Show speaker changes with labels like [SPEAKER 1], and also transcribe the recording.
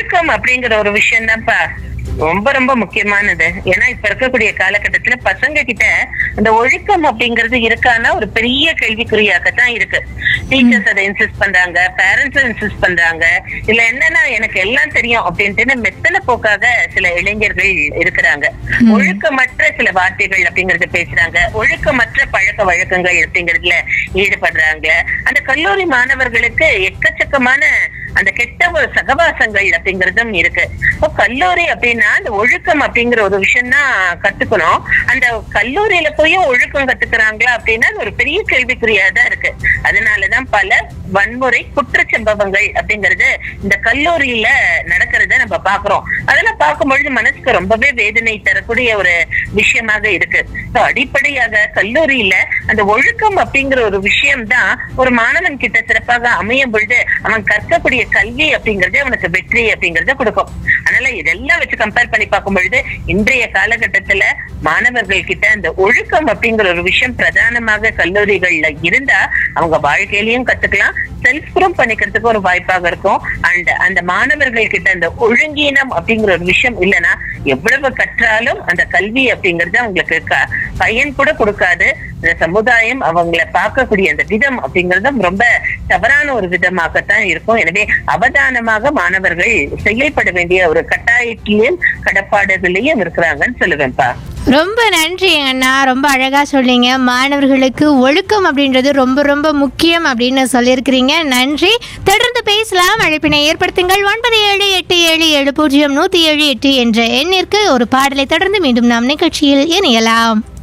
[SPEAKER 1] ஒழுக்கம் அப்படிங்கிற ஒரு விஷயம் தான்ப்பா ரொம்ப ரொம்ப முக்கியமானது ஏன்னா இப்ப இருக்கக்கூடிய காலகட்டத்துல பசங்க கிட்ட அந்த ஒழுக்கம் அப்படிங்கிறது இருக்கான்னா ஒரு பெரிய கேள்விக்குறியாகத்தான் இருக்கு டீச்சர்ஸ் அதை இன்சிஸ்ட் பண்றாங்க பேரண்ட்ஸ் இன்சிஸ்ட் பண்றாங்க இல்ல என்னன்னா எனக்கு எல்லாம் தெரியும் அப்படின்ட்டு மெத்தன போக்காக சில இளைஞர்கள் இருக்கிறாங்க ஒழுக்கமற்ற சில வார்த்தைகள் அப்படிங்கறத பேசுறாங்க ஒழுக்கமற்ற பழக்க வழக்கங்கள் அப்படிங்கறதுல ஈடுபடுறாங்க அந்த கல்லூரி மாணவர்களுக்கு எக்கச்சக்கமான அந்த கெட்ட ஒரு சகவாசங்கள் அப்படிங்கறதும் இருக்கு இப்போ கல்லூரி அப்படின்னா அந்த ஒழுக்கம் அப்படிங்கிற ஒரு விஷயம் தான் கத்துக்கணும் அந்த கல்லூரியில போய் ஒழுக்கம் கத்துக்கிறாங்களா அப்படின்னா அது ஒரு பெரிய கேள்விக்குறியா தான் இருக்கு அதனாலதான் பல வன்முறை குற்ற சம்பவங்கள் அப்படிங்கறது இந்த கல்லூரியில நடக்கிறத நம்ம பாக்குறோம் அதெல்லாம் பார்க்கும்பொழுது மனசுக்கு ரொம்பவே வேதனை தரக்கூடிய ஒரு விஷயமாக இருக்கு So, அடிப்படையாக கல்லூரியில அந்த ஒழுக்கம் அப்படிங்கிற ஒரு விஷயம் தான் ஒரு மாணவன் கிட்ட சிறப்பாக அமையும் பொழுது அவன் கற்கக்கூடிய கல்வி அப்படிங்கறது அவனுக்கு வெற்றி அப்படிங்கறத கொடுக்கும் அதனால இதெல்லாம் வச்சு கம்பேர் பண்ணி பார்க்கும் பொழுது இன்றைய காலகட்டத்துல மாணவர்கள் கிட்ட அந்த ஒழுக்கம் அப்படிங்கிற ஒரு விஷயம் பிரதானமாக கல்லூரிகள்ல இருந்தா அவங்க வாழ்க்கையிலயும் கத்துக்கலாம் செல்ஃப் ப்ரூவ் பண்ணிக்கிறதுக்கு ஒரு வாய்ப்பாக இருக்கும் அண்ட் அந்த மாணவர்கள் கிட்ட அந்த ஒழுங்கீனம் அப்படிங்கிற ஒரு விஷயம் இல்லைன்னா எவ்வளவு கற்றாலும் அந்த கல்வி அப்படிங்கறது அவங்களுக்கு க- பயன் கூட கொடுக்காது இந்த சமுதாயம் அவங்கள பார்க்கக்கூடிய அந்த விதம் அப்படிங்கறதும் ரொம்ப தவறான ஒரு விதமாகத்தான் இருக்கும் எனவே அவதானமாக மாணவர்கள் செயல்பட வேண்டிய ஒரு கட்டாயத்திலையும் கடப்பாடுகளையும் இருக்கிறாங்கன்னு சொல்லுவேன்ப்பா
[SPEAKER 2] ரொம்ப நன்றி அண்ணா ரொம்ப அழகாக சொன்னீங்க மாணவர்களுக்கு ஒழுக்கம் அப்படின்றது ரொம்ப ரொம்ப முக்கியம் அப்படின்னு சொல்லியிருக்கிறீங்க நன்றி தொடர்ந்து பேசலாம் அழைப்பினை ஏற்படுத்துங்கள் ஒன்பது ஏழு எட்டு ஏழு ஏழு பூஜ்ஜியம் நூற்றி ஏழு எட்டு என்ற எண்ணிற்கு ஒரு பாடலை தொடர்ந்து மீண்டும் நாம் நிகழ்ச்சியில் இணையலாம்